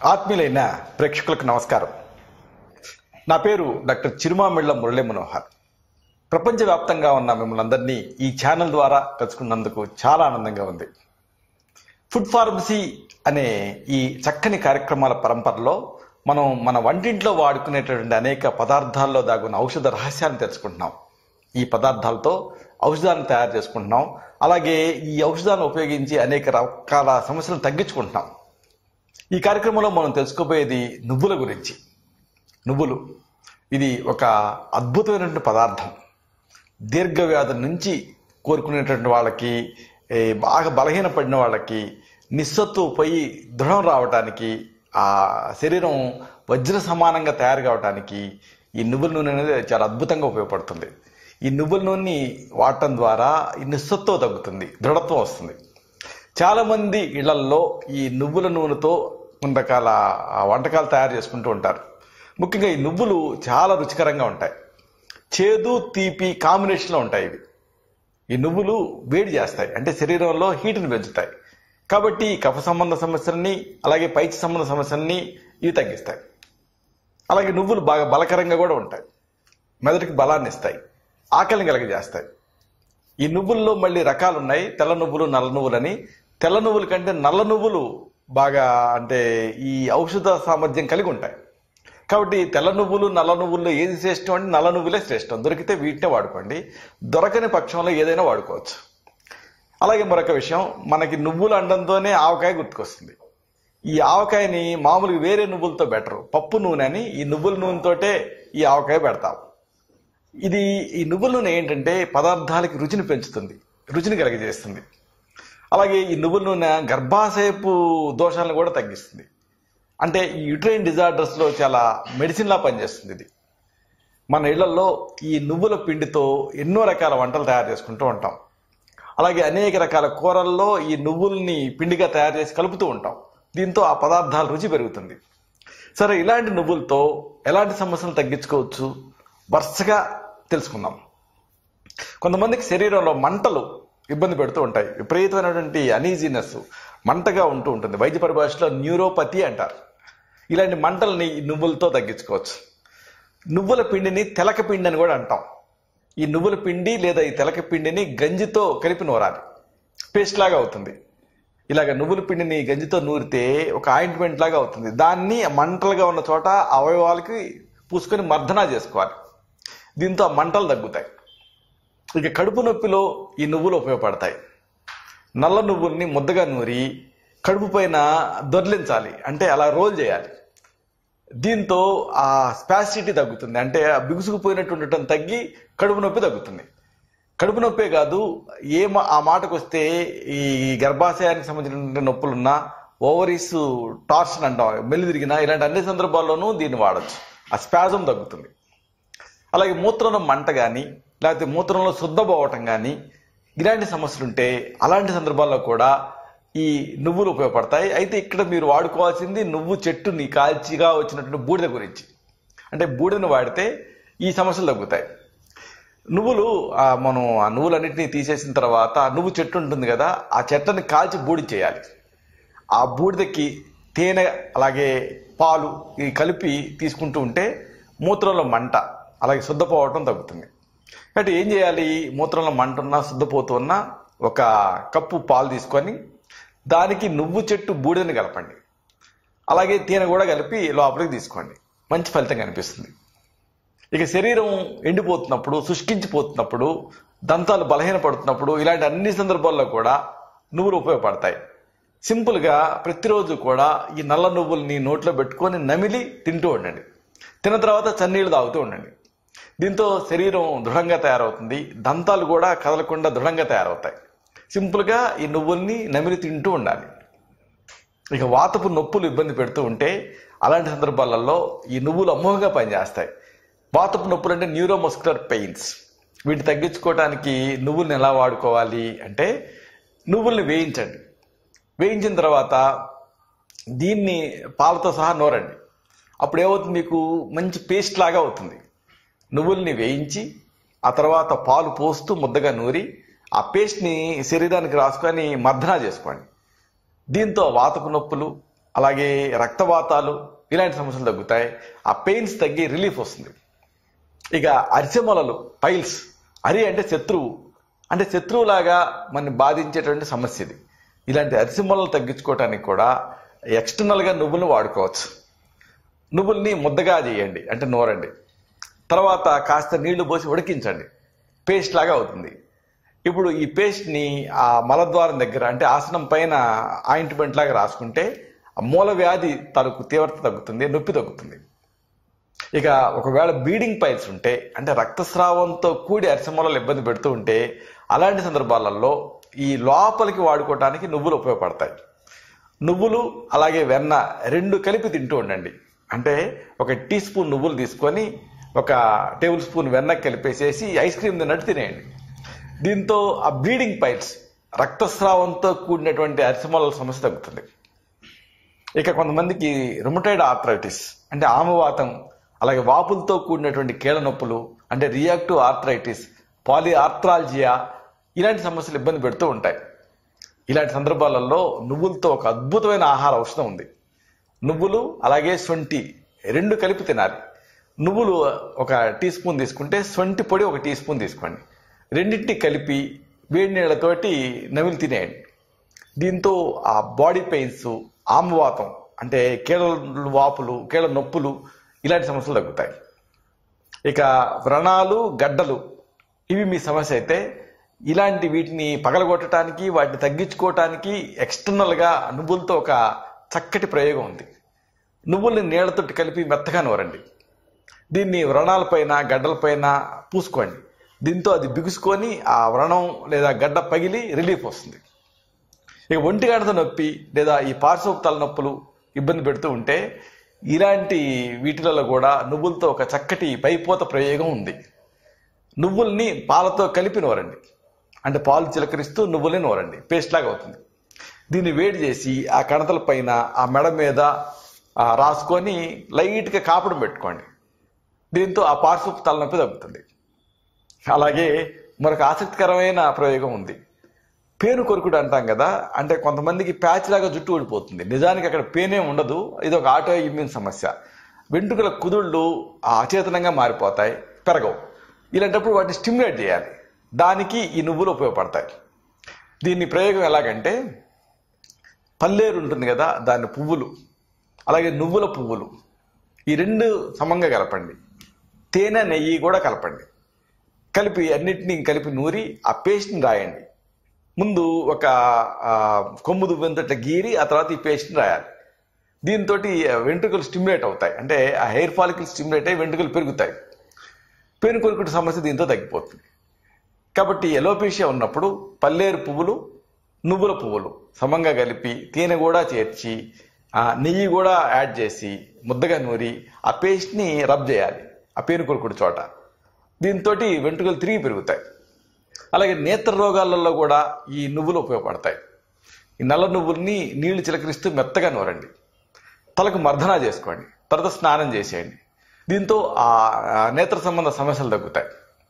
ఆత్మీయులైన ప్రేక్షకులకు నమస్కారం నా పేరు డాక్టర్ చిరుమామిళ్ల మురళీ మనోహర్ ప్రపంచవ్యాప్తంగా ఉన్న మిమ్మల్ని అందరినీ ఈ ఛానల్ ద్వారా కలుసుకున్నందుకు చాలా ఆనందంగా ఉంది ఫుడ్ ఫార్మసీ అనే ఈ చక్కని కార్యక్రమాల పరంపరలో మనం మన వంటింట్లో వాడుకునేటటువంటి అనేక పదార్థాల్లో దాగున్న ఔషధ రహస్యాన్ని తెలుసుకుంటున్నాం ఈ పదార్థాలతో ఔషధాలను తయారు చేసుకుంటున్నాం అలాగే ఈ ఔషధాలను ఉపయోగించి అనేక రకాల సమస్యలను తగ్గించుకుంటున్నాం ఈ కార్యక్రమంలో మనం తెలుసుకోబోయేది నువ్వుల గురించి నువ్వులు ఇది ఒక అద్భుతమైనటువంటి పదార్థం దీర్ఘవ్యాధుల నుంచి కోరుకునేటువంటి వాళ్ళకి ఏ, బాగా బలహీనపడిన వాళ్ళకి నిస్సత్తు పోయి దృఢం రావటానికి ఆ శరీరం వజ్ర సమానంగా తయారు కావటానికి ఈ నువ్వుల నూనె అనేది చాలా అద్భుతంగా ఉపయోగపడుతుంది ఈ నువ్వుల నూనెని వాడటం ద్వారా ఈ నిస్సత్వం తగ్గుతుంది దృఢత్వం వస్తుంది చాలా మంది ఇళ్లల్లో ఈ నువ్వుల నూనెతో కొన్ని రకాల ఆ, వంటకాలు తయారు చేసుకుంటూ ఉంటారు ముఖ్యంగా ఈ నువ్వులు చాలా రుచికరంగా ఉంటాయి చేదు తీపి కాంబినేషన్లో ఉంటాయి ఇవి ఈ నువ్వులు వేడి చేస్తాయి అంటే శరీరంలో హీట్ని పెంచుతాయి కాబట్టి ఈ కఫ సంబంధ సమస్యల్ని అలాగే పైచి సంబంధ సమస్యల్ని ఇవి తగ్గిస్తాయి అలాగే నువ్వులు బాగా బలకరంగా కూడా ఉంటాయి మెదడుకి బలాన్ని ఇస్తాయి ఆకలిని కలగజేస్తాయి ఈ నువ్వుల్లో మళ్ళీ రకాలు ఉన్నాయి తెల్ల నువ్వులు నల్ల నువ్వులని తెల్ల నువ్వుల కంటే నల్ల నువ్వులు బాగా అంటే ఈ ఔషధ సామర్థ్యం కలిగి ఉంటాయి కాబట్టి తెల్ల నువ్వులు నల్ల నువ్వుల్లో ఏది శ్రేష్టం అంటే నల్ల నువ్వులే శ్రేష్టం దొరికితే వీటినే వాడుకోండి దొరకని పక్షంలో ఏదైనా వాడుకోవచ్చు అలాగే మరొక విషయం మనకి నువ్వులు అండంతోనే ఆవకాయ గుర్తుకొస్తుంది ఈ ఆవకాయని మామూలుగా వేరే నువ్వులతో బెటరు పప్పు నూనె అని ఈ నువ్వుల నూనెతోటే ఈ ఆవకాయ పెడతాం ఇది ఈ నువ్వుల నూనె ఏంటంటే పదార్థాలకి రుచిని పెంచుతుంది రుచిని కలిగజేస్తుంది అలాగే ఈ నువ్వుల నూనె గర్భాశయపు దోషాలను కూడా తగ్గిస్తుంది అంటే ఈ యుట్రైన్ డిజార్డర్స్లో చాలా మెడిసిన్లా పనిచేస్తుంది ఇది మన ఇళ్లలో ఈ నువ్వుల పిండితో ఎన్నో రకాల వంటలు తయారు చేసుకుంటూ ఉంటాం అలాగే అనేక రకాల కూరల్లో ఈ నువ్వుల్ని పిండిగా తయారు చేసి కలుపుతూ ఉంటాం దీంతో ఆ పదార్థాల రుచి పెరుగుతుంది సరే ఇలాంటి నువ్వులతో ఎలాంటి సమస్యలు తగ్గించుకోవచ్చు వరుసగా తెలుసుకుందాం కొంతమందికి శరీరంలో మంటలు ఇబ్బంది పెడుతూ ఉంటాయి విపరీతమైనటువంటి అనీజీనెస్ మంటగా ఉంటూ ఉంటుంది వైద్య పరిభాషలో న్యూరోపతి అంటారు ఇలాంటి మంటల్ని ఈ నువ్వులతో తగ్గించుకోవచ్చు నువ్వుల పిండిని తెలక పిండి అని కూడా అంటాం ఈ నువ్వుల పిండి లేదా ఈ తెలక పిండిని గంజితో కలిపి నూరాలి పేస్ట్ లాగా అవుతుంది ఇలాగ నువ్వుల పిండిని గంజితో నూరితే ఒక ఆయింట్మెంట్ లాగా అవుతుంది దాన్ని మంటలుగా ఉన్న చోట అవయవాలకి పూసుకొని మర్దనా చేసుకోవాలి దీంతో ఆ మంటలు తగ్గుతాయి ఇక కడుపు నొప్పిలో ఈ నువ్వులు ఉపయోగపడతాయి నల్ల నువ్వుల్ని ముద్దగా నూరి కడుపు పైన దొర్లించాలి అంటే అలా రోల్ చేయాలి దీంతో ఆ స్పాసిటీ తగ్గుతుంది అంటే ఆ బిగుసుకుపోయినట్టు ఉండటం తగ్గి కడుపు నొప్పి తగ్గుతుంది కడుపు నొప్పే కాదు ఏ మా- ఆ మాటకు వస్తే ఈ గర్భాశయానికి సంబంధించిన నొప్పులున్నా ఓవరీస్ టార్షన్ అంటాం మెల్లి తిరిగినా ఇలాంటి అన్ని సందర్భాల్లోనూ దీన్ని వాడచ్చు ఆ స్పాజం తగ్గుతుంది అలాగే మూత్రంలో మంట కానీ లేకపోతే మూత్రంలో శుద్ధ పోవటం కానీ ఇలాంటి సమస్యలు ఉంటే అలాంటి సందర్భాల్లో కూడా ఈ నువ్వులు ఉపయోగపడతాయి అయితే ఇక్కడ మీరు వాడుకోవాల్సింది నువ్వు చెట్టుని కాల్చిగా వచ్చినటువంటి బూడిద గురించి అంటే బూడిదను వాడితే ఈ సమస్యలు తగ్గుతాయి నువ్వులు ఆ, మనం ఆ నువ్వులన్నింటినీ తీసేసిన తర్వాత ఆ నువ్వు చెట్టు ఉంటుంది కదా ఆ చెట్లని కాల్చి బూడి చేయాలి ఆ బూడిదకి తేనె అలాగే పాలు ఇవి కలిపి తీసుకుంటూ ఉంటే మూత్రంలో మంట అలాగే శుద్ధపోవటం తగ్గుతుంది కాబట్టి ఏం చేయాలి మూత్రంలో మంట ఉన్నా శుద్ధపోతూ ఉన్నా ఒక కప్పు పాలు తీసుకొని దానికి నువ్వు చెట్టు బూడిదని కలపండి అలాగే తేనె కూడా కలిపి లోపలికి తీసుకోండి మంచి ఫలితం కనిపిస్తుంది ఇక శరీరం ఎండిపోతున్నప్పుడు శుష్కించిపోతున్నప్పుడు దంతాలు బలహీనపడుతున్నప్పుడు ఇలాంటి అన్ని సందర్భాల్లో కూడా నువ్వులు ఉపయోగపడతాయి సింపుల్గా ప్రతిరోజు కూడా ఈ నల్ల నువ్వుల్ని నోట్లో పెట్టుకొని నమిలి తింటూ ఉండండి తిన్న తర్వాత చన్నీళ్ళు తాగుతూ ఉండండి దీంతో శరీరం దృఢంగా తయారవుతుంది దంతాలు కూడా కదలకుండా దృఢంగా తయారవుతాయి సింపుల్గా ఈ నువ్వుల్ని నమిలి తింటూ ఉండాలి ఇక వాతపు నొప్పులు ఇబ్బంది పెడుతూ ఉంటే అలాంటి సందర్భాలలో ఈ నువ్వులు అమోఘంగా పనిచేస్తాయి వాతపు నొప్పులు అంటే న్యూరోమస్కులర్ పెయిన్స్ వీటిని తగ్గించుకోవడానికి నువ్వుల్ని ఎలా వాడుకోవాలి అంటే నువ్వుల్ని వేయించండి వేయించిన తర్వాత దీన్ని పాలతో సహా నూరండి అప్పుడు ఏమవుతుంది మీకు మంచి పేస్ట్ లాగా అవుతుంది నువ్వుల్ని వేయించి ఆ తర్వాత పాలు పోస్తూ ముద్దగా నూరి ఆ పేస్ట్ని శరీరానికి రాసుకొని మర్దనా చేసుకోండి దీంతో వాతపు నొప్పులు అలాగే రక్తవాతాలు ఇలాంటి సమస్యలు తగ్గుతాయి ఆ పెయిన్స్ తగ్గి రిలీఫ్ వస్తుంది ఇక అరిచెమలలు పైల్స్ అరి అంటే శత్రువు అంటే శత్రువులాగా మన బాధించేటువంటి సమస్య ఇది ఇలాంటి అరిచెమలలు తగ్గించుకోవటానికి కూడా ఎక్స్టర్నల్గా నువ్వులను వాడుకోవచ్చు నువ్వుల్ని ముద్దగా చేయండి అంటే నూరండి తర్వాత కాస్త నీళ్లు పోసి ఉడికించండి పేస్ట్ లాగా అవుతుంది ఇప్పుడు ఈ పేస్ట్ని ఆ మలద్వారం దగ్గర అంటే ఆసనం పైన ఆయింట్మెంట్ లాగా రాసుకుంటే ఆ మూల వ్యాధి తరకు తీవ్రత తగ్గుతుంది నొప్పి తగ్గుతుంది ఇక ఒకవేళ బీడింగ్ పైల్స్ ఉంటే అంటే రక్తస్రావంతో కూడి అరిసెమూలలు ఇబ్బంది పెడుతూ ఉంటే అలాంటి సందర్భాలలో ఈ లోపలికి వాడుకోవటానికి నువ్వులు ఉపయోగపడతాయి నువ్వులు అలాగే వెన్న రెండు కలిపి తింటూ ఉండండి అంటే ఒక టీ స్పూన్ నువ్వులు తీసుకొని ఒక టేబుల్ స్పూన్ వెన్న కలిపేసేసి ఐస్ క్రీమ్ తిన్నట్టు తినేయండి దీంతో ఆ బ్లీడింగ్ పైల్స్ రక్తస్రావంతో కూడినటువంటి అరిసెమూలల సమస్య తగ్గుతుంది ఇక కొంతమందికి రుమటైడ్ ఆర్థరైటిస్ అంటే ఆమవాతం అలాగే వాపులతో కూడినటువంటి కీళ్ళ నొప్పులు అంటే రియాక్టివ్ ఆర్థరైటిస్ పాలి ఆర్థ్రాలజియా ఇలాంటి సమస్యలు ఇబ్బంది పెడుతూ ఉంటాయి ఇలాంటి సందర్భాలలో నువ్వులతో ఒక అద్భుతమైన ఆహార ఔషధం ఉంది నువ్వులు అలాగే సొంటి రెండు కలిపి తినాలి నువ్వులు ఒక టీ స్పూన్ తీసుకుంటే సొంటి పొడి ఒక టీ స్పూన్ తీసుకోండి రెండింటిని కలిపి వేడి నీళ్ళతోటి నమిలి తినేయండి దీంతో ఆ బాడీ పెయిన్స్ ఆమవాతం అంటే కీళ్ళ వాపులు కీళ్ళ నొప్పులు ఇలాంటి సమస్యలు తగ్గుతాయి ఇక వ్రణాలు గడ్డలు ఇవి మీ సమస్య అయితే ఇలాంటి వీటిని పగలగొట్టడానికి వాటిని తగ్గించుకోవటానికి ఎక్స్టర్నల్గా నువ్వులతో ఒక చక్కటి ప్రయోగం ఉంది నువ్వుల్ని నీళ్లతోటి కలిపి మెత్తగా నూరండి దీన్ని వ్రణాలపైన గడ్డలపైన పూసుకోండి దీంతో అది బిగుసుకొని ఆ వ్రణం లేదా గడ్డ పగిలి రిలీఫ్ వస్తుంది ఇక ఒంటి గంటతో నొప్పి లేదా ఈ పార్శ్వపు తలనొప్పులు ఇబ్బంది పెడుతూ ఉంటే ఇలాంటి వీటిలలో కూడా నువ్వులతో ఒక చక్కటి పైపోత ప్రయోగం ఉంది నువ్వుల్ని పాలతో కలిపి నూరండి అంటే పాలు చిలకరిస్తూ నువ్వుల్ని నూరండి పేస్ట్ లాగా అవుతుంది దీన్ని వేడి చేసి ఆ కణతల పైన ఆ మెడ మీద ఆ, రాసుకొని లైట్గా కాపడం పెట్టుకోండి దీంతో ఆ పార్శ్వపు తలనొప్పి తగ్గుతుంది అలాగే మరొక ఆసక్తికరమైన ప్రయోగం ఉంది పేను కొరుకుడు అంటాం కదా అంటే కొంతమందికి ప్యాచ్ లాగా జుట్టు ఊడిపోతుంది నిజానికి అక్కడ పేనే ఉండదు ఇది ఒక ఆటో ఇమ్యూన్ సమస్య వెంట్రుకల కుదుళ్ళు ఆ అచేతనంగా మారిపోతాయి పెరగవు ఇలాంటప్పుడు వాటిని స్టిమ్యులేట్ చేయాలి దానికి ఈ నువ్వులు ఉపయోగపడతాయి దీని ప్రయోగం ఎలాగంటే పల్లేరు ఉంటుంది కదా దాని పువ్వులు అలాగే నువ్వుల పువ్వులు ఈ రెండు సమంగా కలపండి తేనె నెయ్యి కూడా కలపండి కలిపి అన్నిటినీ కలిపి నూరి ఆ పేస్ట్ని రాయండి ముందు ఒక ఆ, కొమ్ము దువ్వెంతట గీరి ఆ తర్వాత ఈ పేస్ట్ని రాయాలి దీంతో వెంట్రుకలు స్టిమ్యులేట్ అవుతాయి అంటే ఆ హెయిర్ ఫాలికల్ స్టిమ్యులేట్ అయ్యి వెంట్రుకలు పెరుగుతాయి పేను కొరుకుడు సమస్య దీంతో తగ్గిపోతుంది కాబట్టి ఎలోపేషియా ఉన్నప్పుడు పల్లేరు పువ్వులు నువ్వుల పువ్వులు సమంగా కలిపి తేనె కూడా చేర్చి ఆ, నెయ్యి కూడా యాడ్ చేసి ముద్దగా నూరి ఆ పేస్ట్ని రబ్ చేయాలి ఆ పేను కొరుకుడు చోట దీంతో వెంట్రుకలు తిరిగి పెరుగుతాయి అలాగే నేత్ర రోగాలలో కూడా ఈ నువ్వులు ఉపయోగపడతాయి ఈ నల్ల నువ్వుల్ని నీళ్లు చిలకరిస్తూ మెత్తగా నూరండి తలకు మర్దనా చేసుకోండి తర్వాత స్నానం చేసేయండి దీంతో ఆ ఆ నేత్ర సంబంధ సమస్యలు తగ్గుతాయి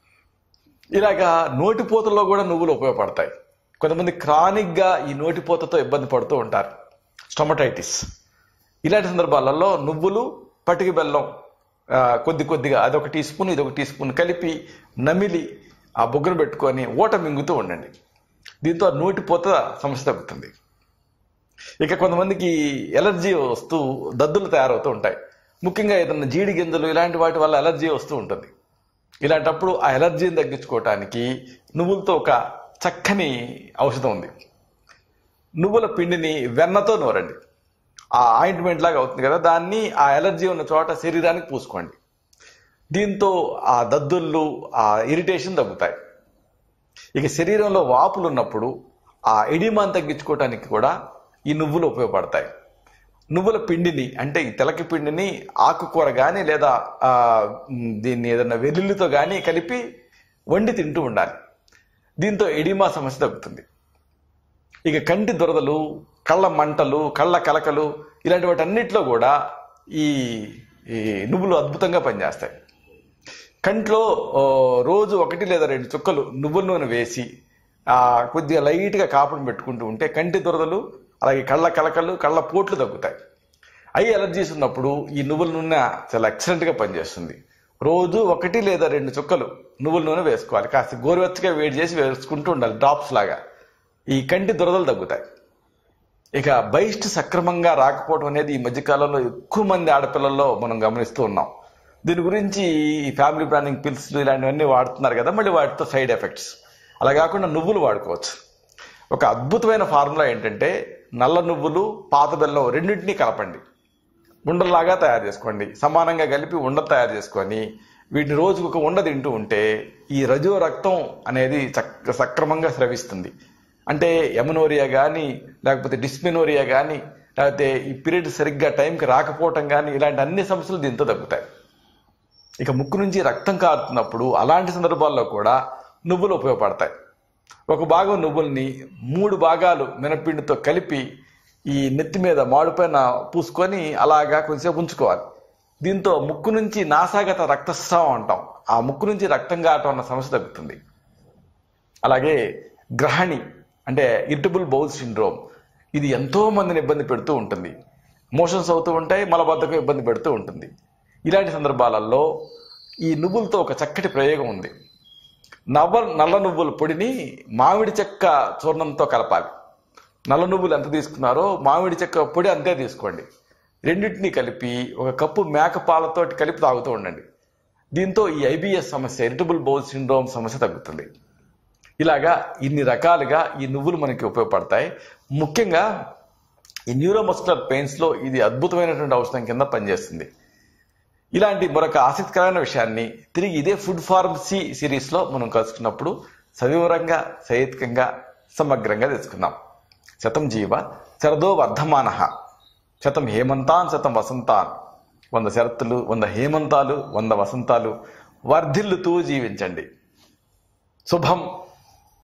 ఇలాగా నోటిపోతలో కూడా నువ్వులు ఉపయోగపడతాయి కొంతమంది క్రానిక్గా ఈ నోటిపోతతో ఇబ్బంది పడుతూ ఉంటారు స్టొమటైటిస్ ఇలాంటి సందర్భాలలో నువ్వులు పటికి బెల్లం ఆ, కొద్ది కొద్దిగా అదొక టీ స్పూన్ ఇదొక టీ స్పూన్ కలిపి నమిలి ఆ బొగ్గును పెట్టుకొని ఓట మింగుతూ ఉండండి దీంతో ఆ నోటిపోత సమస్య తగ్గుతుంది ఇక కొంతమందికి ఎలర్జీ వస్తూ దద్దులు తయారవుతూ ఉంటాయి ముఖ్యంగా ఏదైనా జీడి గింజలు ఇలాంటి వాటి వల్ల ఎలర్జీ వస్తూ ఉంటుంది ఇలాంటప్పుడు ఆ ఎలర్జీని తగ్గించుకోవటానికి నువ్వులతో ఒక చక్కని ఔషధం ఉంది నువ్వుల పిండిని వెన్నతో నూరండి ఆ ఆయింట్మెంట్ లాగా అవుతుంది కదా దాన్ని ఆ ఎలర్జీ ఉన్న చోట శరీరానికి పూసుకోండి దీంతో ఆ దద్దుళ్ళు ఆ ఇరిటేషన్ తగ్గుతాయి ఇక శరీరంలో వాపులు ఉన్నప్పుడు ఆ ఎడిమాన్ తగ్గించుకోవటానికి కూడా ఈ నువ్వులు ఉపయోగపడతాయి నువ్వుల పిండిని అంటే ఈ తెలకి పిండిని ఆకుకూర కానీ లేదా ఆ, మ్, దీన్ని ఏదైనా వెల్లుల్లితో కానీ కలిపి వండి తింటూ ఉండాలి దీంతో ఎడిమా సమస్య తగ్గుతుంది ఇక కంటి దురదలు కళ్ళ మంటలు కళ్ళ కలకలు ఇలాంటి వాటన్నిటిలో కూడా ఈ ఈ నువ్వులు అద్భుతంగా పనిచేస్తాయి కంట్లో ఓ, రోజు ఒకటి లేదా రెండు చుక్కలు నువ్వుల నూనె వేసి ఆ, కొద్దిగా లైట్గా కాపుడు పెట్టుకుంటూ ఉంటే కంటి దురదలు అలాగే కళ్ళ కలకలు కళ్ళ పోట్లు తగ్గుతాయి ఐ ఎలర్జీస్ ఉన్నప్పుడు ఈ నువ్వుల నూనె చాలా ఎక్సలెంట్గా పనిచేస్తుంది రోజు ఒకటి లేదా రెండు చుక్కలు నువ్వుల నూనె వేసుకోవాలి కాస్త గోరువెచ్చగా వేడి చేసి వేసుకుంటూ ఉండాలి డ్రాప్స్ లాగా ఈ కంటి దురదలు తగ్గుతాయి ఇక బహిష్ట్ సక్రమంగా రాకపోవడం అనేది ఈ మధ్యకాలంలో ఎక్కువ మంది ఆడపిల్లల్లో మనం గమనిస్తూ ఉన్నాం దీని గురించి ఈ ఫ్యామిలీ ప్లానింగ్ పిల్స్ ఇలాంటివన్నీ వాడుతున్నారు కదా మళ్ళీ వాటితో సైడ్ ఎఫెక్ట్స్ అలా కాకుండా నువ్వులు వాడుకోవచ్చు ఒక అద్భుతమైన ఫార్ములా ఏంటంటే నల్ల నువ్వులు పాత బెల్లం రెండింటినీ కలపండి ఉండలాగా తయారు చేసుకోండి సమానంగా కలిపి ఉండ తయారు చేసుకొని వీటిని రోజుకు ఒక ఉండ తింటూ ఉంటే ఈ రజో రక్తం అనేది చక్ సక్రమంగా స్రవిస్తుంది అంటే ఎమనోరియా కానీ లేకపోతే డిస్మినోరియా కానీ లేకపోతే ఈ పీరియడ్ సరిగ్గా టైంకి రాకపోవటం కానీ ఇలాంటి అన్ని సమస్యలు దీంతో తగ్గుతాయి ఇక ముక్కు నుంచి రక్తం కారుతున్నప్పుడు అలాంటి సందర్భాల్లో కూడా నువ్వులు ఉపయోగపడతాయి ఒక భాగం నువ్వుల్ని మూడు భాగాలు మినపిండితో కలిపి ఈ నెత్తి మీద మాడిపైన పూసుకొని అలాగా కొంచెంసేపు ఉంచుకోవాలి దీంతో ముక్కు నుంచి నాసాగత రక్తస్రావం అంటాం ఆ ముక్కు నుంచి రక్తం కావటం అన్న సమస్య తగ్గుతుంది అలాగే గ్రహణి అంటే ఇరిటబుల్ బౌల్ సిండ్రోమ్ ఇది ఎంతో మందిని ఇబ్బంది పెడుతూ ఉంటుంది మోషన్స్ అవుతూ ఉంటాయి మలబద్ధకం ఇబ్బంది పెడుతూ ఉంటుంది ఇలాంటి సందర్భాలలో ఈ నువ్వులతో ఒక చక్కటి ప్రయోగం ఉంది నవ నల్ల నువ్వుల పొడిని మామిడి చెక్క చూర్ణంతో కలపాలి నల్ల నువ్వులు ఎంత తీసుకున్నారో మామిడి చెక్క పొడి అంతే తీసుకోండి రెండింటినీ కలిపి ఒక కప్పు మేక పాలతోటి కలిపి తాగుతూ ఉండండి దీంతో ఈ ఐబిఎస్ సమస్య ఇరిటబుల్ బౌల్ సిండ్రోమ్ సమస్య తగ్గుతుంది ఇలాగా ఇన్ని రకాలుగా ఈ నువ్వులు మనకి ఉపయోగపడతాయి ముఖ్యంగా ఈ న్యూరోమస్కులర్ పెయిన్స్లో ఇది అద్భుతమైనటువంటి ఔషధం కింద పనిచేస్తుంది ఇలాంటి మరొక ఆసక్తికరమైన విషయాన్ని తిరిగి ఇదే ఫుడ్ ఫార్మసీ సిరీస్లో మనం కలుసుకున్నప్పుడు సవివరంగా సైతికంగా సమగ్రంగా తెలుసుకుందాం శతం జీవ శరదో వర్ధమాన శతం హేమంతాన్ శతం వసంతాన్ వంద శరత్తులు వంద హేమంతాలు వంద వసంతాలు వర్ధిల్లుతూ జీవించండి శుభం